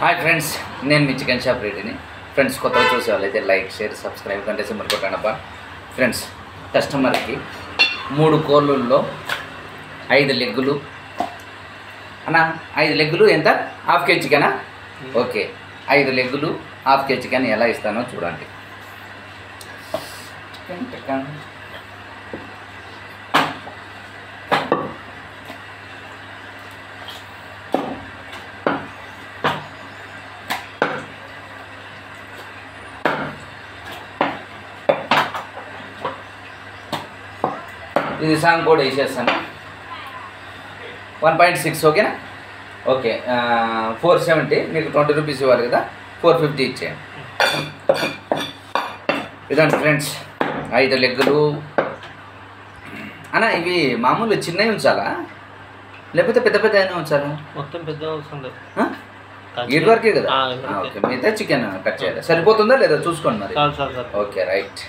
Hi friends నేను మీ chicken shop రెడ్డిని ఫ్రెండ్స్ కొత్తగా చూసే వాళ్ళైతే లైక్ షేర్ సబ్స్క్రైబ్ కంటే సింబల్ కొట్టానప్ప ఫ్రెండ్స్ కస్టమర్కి మూడు కోళ్ళల్లో ఐదు లెగ్గులు అన్నా ఐదు లెగ్గులు ఎంత హాఫ్ కేజీ చికెనా ఓకే ఐదు లెగ్గులు హాఫ్ కేజీ చికెన్ ఎలా ఇస్తానో చూడండి చికెన్ చికెన్ ఇది సాంగ్ కూడా వేసేస్తాను వన్ పాయింట్ సిక్స్ ఓకేనా ఓకే ఫోర్ సెవెంటీ మీకు ట్వంటీ రూపీస్ ఇవ్వాలి కదా ఫోర్ ఫిఫ్టీ ఇచ్చేయండి ఇదండి ఫ్రెండ్స్ ఐదు లెగ్గులు అన్న ఇవి మామూలు చిన్నవి ఉంచాలా లేకపోతే పెద్ద పెద్ద అయినా ఉంచాలా మొత్తం పెద్ద అవసరం లేదు ఆ? ఈడు వరకే కదా ఆ, ఆ, ఈడు ఓకే వరకే. మిగతా చికెన్ కట్ చేయాలి సరిపోతుందా లేదా చూసుకోండి మరి చాలు చాలు సార్ ఓకే రైట్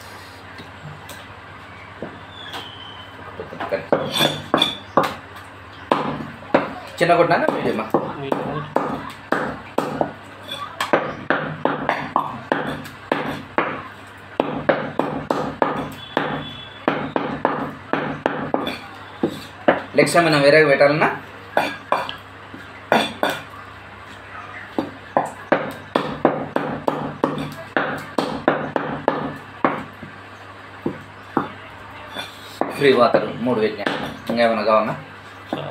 చిన్న కొట్టినా మీడియమా లెక్స్ ఏమైనా వేరే పెట్టాలన్నా ఫ్రీ వాటర్ మూడు పెట్టినా ఇంకా ఏమైనా కావాలన్నా చాలు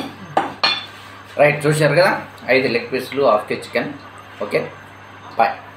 రైట్ చూశారు కదా ఐదు లెగ్ పీసులు హాఫ్ కే చికెన్ ఓకే బాయ్